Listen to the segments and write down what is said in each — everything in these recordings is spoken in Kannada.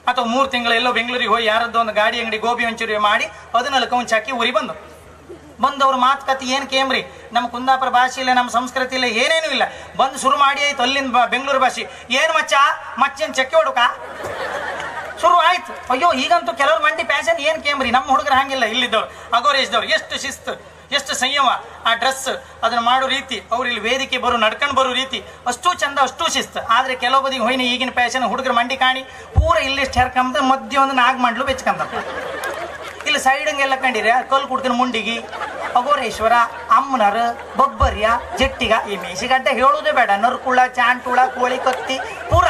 ಅಥವಾ ಮೂರು ತಿಂಗಳು ಎಲ್ಲೋ ಬೆಂಗಳೂರಿಗೆ ಹೋಗಿ ಯಾರದ್ದೋ ಒಂದು ಗಾಡಿ ಅಂಗಡಿ ಗೋಬಿ ಮಂಚೂರಿ ಮಾಡಿ ಅದನ್ನೆಲ್ಲ ಕೌಂಚ್ ಹಾಕಿ ಊರಿ ಬಂದು ಬಂದವ್ರ ಮಾತುಕತೆ ಏನು ಕೇಮ್ರಿ ನಮ್ಮ ಕುಂದಾಪುರ ಭಾಷೆ ಇಲ್ಲ ನಮ್ಮ ಸಂಸ್ಕೃತಿ ಇಲ್ಲ ಏನೇನು ಇಲ್ಲ ಬಂದು ಶುರು ಮಾಡಿ ಆಯ್ತು ಅಲ್ಲಿಂದ ಬ- ಬೆಂಗಳೂರು ಭಾಷೆ ಏನು ಮಚ್ಚ ಮಚ್ಚೇನು ಚಕ್ಕೆ ಹೊಡುಕ ಶುರು ಆಯ್ತು ಅಯ್ಯೋ ಈಗಂತೂ ಕೆಲವ್ರು ಮಂಡಿ ಪ್ಯಾಶನ್ ಏನ್ ಕೇಮ್ರಿ ನಮ್ಮ ಹುಡುಗರು ಹಂಗಿಲ್ಲ ಇಲ್ಲಿದ್ದವ್ರು ಅಗೋರೇಜ್ದವ್ರು ಎಷ್ಟು ಶಿಸ್ತು ಎಷ್ಟು ಸಂಯಮ ಆ ಡ್ರೆಸ್ ಅದನ್ನ ಮಾಡೋ ರೀತಿ ಅವ್ರು ಇಲ್ಲಿ ವೇದಿಕೆ ಬರೋ ನಡ್ಕೊಂಡು ಬರೋ ರೀತಿ ಅಷ್ಟು ಚಂದ ಅಷ್ಟು ಶಿಸ್ತು ಆದ್ರೆ ಕೆಲವು ಬದಿಗೆ ಹೋಯ್ನ ಈಗಿನ ಪ್ಯಾಶನ್ ಹುಡುಗರು ಮಂಡಿ ಕಾಣಿ ಪೂರ ಇಲ್ಲಿಷ್ಟು ಹೆರ್ಕೊಂಬ ಮಧ್ಯ ಒಂದು ನಾಲ್ಕು ಮಂಡ್ಲು ಬೆಚ್ಕಂದ ಇಲ್ಲಿ ಸೈಡಂಗೆಲ್ಲ ಕಂಡಿರ ಕಲ್ಲು ಕುಡ್ಕಿನ ಮುಂಡಿಗಿ ಅಗೋರೇಶ್ವರ ಅಮ್ಮನರ ಬಬ್ಬರ್ಯ ಜಟ್ಟಿಗ ಈ ಮೇಸಿಗಡ್ಡೆ ಹೇಳುವುದೇ ಬೇಡ ನರ್ಕುಳ ಚಾಂಟುಳ ಕೋಳಿ ಕತ್ತಿ ಪೂರ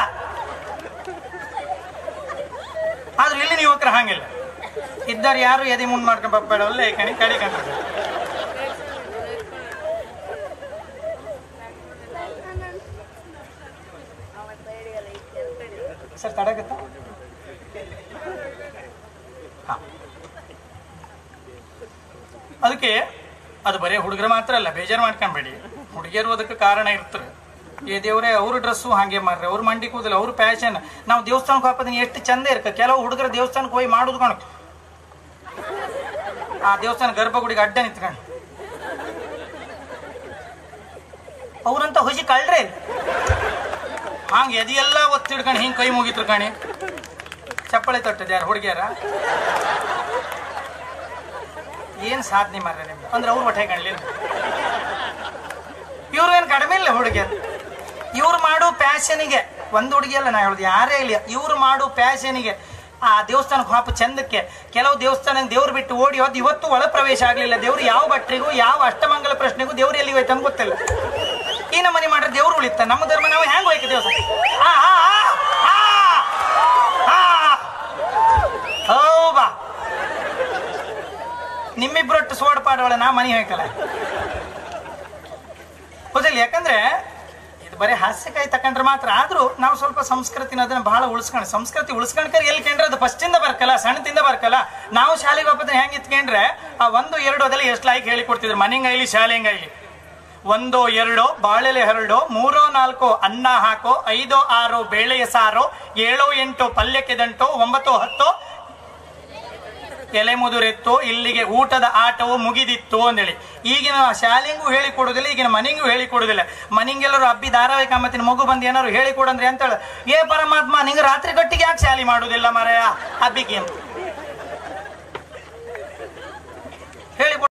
ಆದ್ರೆ ಇಲ್ಲಿ ಯುವಕರು ಹಂಗಿಲ್ಲ ಇದ್ದಾರೆ ಯಾರು ಎದೆ ಮುಂದ್ ಮಾಡ್ಕೊಂಡು ಬಪ್ಪಬೇಡವಲ್ಲ ಈ ಕಣಿ ಕಡೆ ಕಂಡ ಸರ್ ತಡಗತ್ತ ಅದಕ್ಕೆ ಅದು ಬರೀ ಹುಡುಗರು ಮಾತ್ರ ಅಲ್ಲ ಬೇಜಾರು ಮಾಡ್ಕೊಂಬೇಡಿ ಹುಡುಗಿಯರು ಅದಕ್ಕೆ ಕಾರಣ ಇರ್ತಾರೆ ಏ ದೇವ್ರೆ ಅವ್ರ ಡ್ರೆಸ್ಸು ಹಾಗೆ ಮಾರ್ರೆ ಅವ್ರ ಮಂಡಿ ಕೂದಲು ಅವ್ರ ಪ್ಯಾಶನ್ ನಾವು ದೇವಸ್ಥಾನಕ್ಕೆ ಹೋಗೋದನ್ನ ಎಷ್ಟು ಚಂದ ಇರ್ಕ ಕೆಲವು ಹುಡುಗರು ದೇವಸ್ಥಾನಕ್ಕೆ ಹೋಗಿ ಮಾಡುದು ಕಣ ಆ ದೇವಸ್ಥಾನ ಗರ್ಭಗುಡಿಗೆ ಅಡ್ಡ ನಿಂತ್ಕೊಂಡು ಅವ್ರಂತ ಹುಸಿ ಕಳ್ರೆ ಹಂಗ ಎದೆಲ್ಲ ಒತ್ತಿಡ್ಕೊಂಡು ಹಿಂಗ್ ಕೈ ಮುಗಿತ್ರು ಕಣಿ ಚಪ್ಪಳೆ ತೊಟ್ಟದ ಯಾರು ಹುಡುಗಿಯರ ಏನ್ ಸಾಧನೆ ಮಾರ್ರೆ ನಿಮ್ದು ಅಂದ್ರೆ ಅವ್ರು ಹೊಟ್ಟೆ ಕಾಣಲಿಲ್ಲ ಇವ್ರು ಏನ್ ಕಡಿಮೆ ಇಲ್ಲ ಹುಡುಗಿಯರು ಇವ್ರು ಮಾಡೋ ಪ್ಯಾಶನಿಗೆ ಒಂದು ಹುಡುಗಿ ಅಲ್ಲ ನಾ ಹೇಳುದು ಯಾರೇ ಇಲ್ಲ ಇವ್ರು ಮಾಡೋ ಪ್ಯಾಶನಿಗೆ ಆ ದೇವಸ್ಥಾನಕ್ಕೆ ಹಾಪ ಚಂದಕ್ಕೆ ಕೆಲವು ದೇವಸ್ಥಾನ ದೇವ್ರು ಬಿಟ್ಟು ಓಡಿ ಹೋದ್ ಇವತ್ತು ಒಳ ಪ್ರವೇಶ ಆಗ್ಲಿಲ್ಲ ದೇವ್ರು ಯಾವ ಭಟ್ರಿಗೂ ಯಾವ ಅಷ್ಟಮಂಗಲ ಪ್ರಶ್ನೆಗೂ ದೇವ್ರು ಎಲ್ಲಿ ಹೋಯ್ತು ಅಂತ ಗೊತ್ತಿಲ್ಲ ಈ ನಮ್ಮನೆ ಮಾಡ್ರೆ ದೇವ್ರು ಉಳಿತ ನಮ್ಮ ಧರ್ಮ ನಾವು ಹೆಂಗ್ ಹೋಯ್ತು ದೇವಸ್ಥಾನ ಆ, ಆ, ಆ, ಆ, ಆ. ಹೌಬಾ ನಿಮ್ಮಿಬ್ರೊಟ್ಟು ಸೋಡ್ ಪಾಡೋಳ ನಾ ಮನೆ ಹೋಯ್ಕಲ್ಲ ಹೌದಿಲ್ಲ ಯಾಕಂದ್ರೆ ಇದು ಬರೀ ಹಾಸ್ಯಕಾಯಿ ತಕೊಂಡ್ರೆ ಮಾತ್ರ ಆದ್ರೂ ನಾವು ಸ್ವಲ್ಪ ಸಂಸ್ಕೃತಿನ ಅದನ್ನ ಬಹಳ ಉಳಿಸ್ಕೊಂಡು ಸಂಸ್ಕೃತಿ ಉಳಿಸ್ಕೊಂಡ್ಕರ್ ಎಲ್ಲಿ ಕಂಡ್ರೆ ಅದು ಫಸ್ಟಿಂದ ಬರ್ಕಲ್ಲ ಸಣ್ಣದಿಂದ ಬರ್ಕಲ್ಲ ನಾವು ಶಾಲೆಗೆ ಹೋಗೋದನ್ನ ಹೆಂಗ್ ಇತ್ಕೊಂಡ್ರೆ ಆ ಒಂದು ಎರಡು ಅದೆಲ್ಲ ಎಷ್ಟು ಲಾಯ್ಕ್ ಹೇಳಿ ಕೊಡ್ತಿದ್ರು ಮನೆಂಗೈಲಿ ಶಾಲೆಂಗೈಲಿ ಒಂದೋ ಎರಡೋ ಬಾಳೆಲೆ ಹರಡೋ ಮೂರೋ ನಾಲ್ಕೋ ಅನ್ನ ಹಾಕೋ ಐದೋ ಆರೋ ಬೇಳೆಯ ಸಾರೋ ಏಳೋ ಎಂಟೋ ಪಲ್ಯಕ್ಕೆ ದಂಟೋ ಒಂಬತ್ತೋ ಹತ್ತೋ ಎಲೆ ಮುದುರೆತ್ತು ಇಲ್ಲಿಗೆ ಊಟದ ಆಟವು ಮುಗಿದಿತ್ತು ಅಂದೇಳಿ ಈಗಿನ ಶಾಲೆಂಗೂ ಹೇಳಿ ಕೊಡುದಿಲ್ಲ ಈಗಿನ ಮನೆಗೂ ಹೇಳಿ ಕೊಡುದಿಲ್ಲ ಮನೆಗೆಲ್ಲರೂ ಅಬ್ಬಿ ಧಾರಾವಾಹಿಕ ಮತ್ತಿನ ಮಗು ಬಂದು ಏನಾರು ಹೇಳಿ ಕೊಡಂದ್ರಿ ಅಂತ ಹೇಳ ಏ ಪರಮಾತ್ಮ ನಿಂಗೆ ರಾತ್ರಿ ಗಟ್ಟಿಗೆ ಯಾಕೆ ಶಾಲೆ ಮಾಡುದಿಲ್ಲ ಮರೆಯ ಅಬ್ಬಿಗೆ ಹೇಳಿ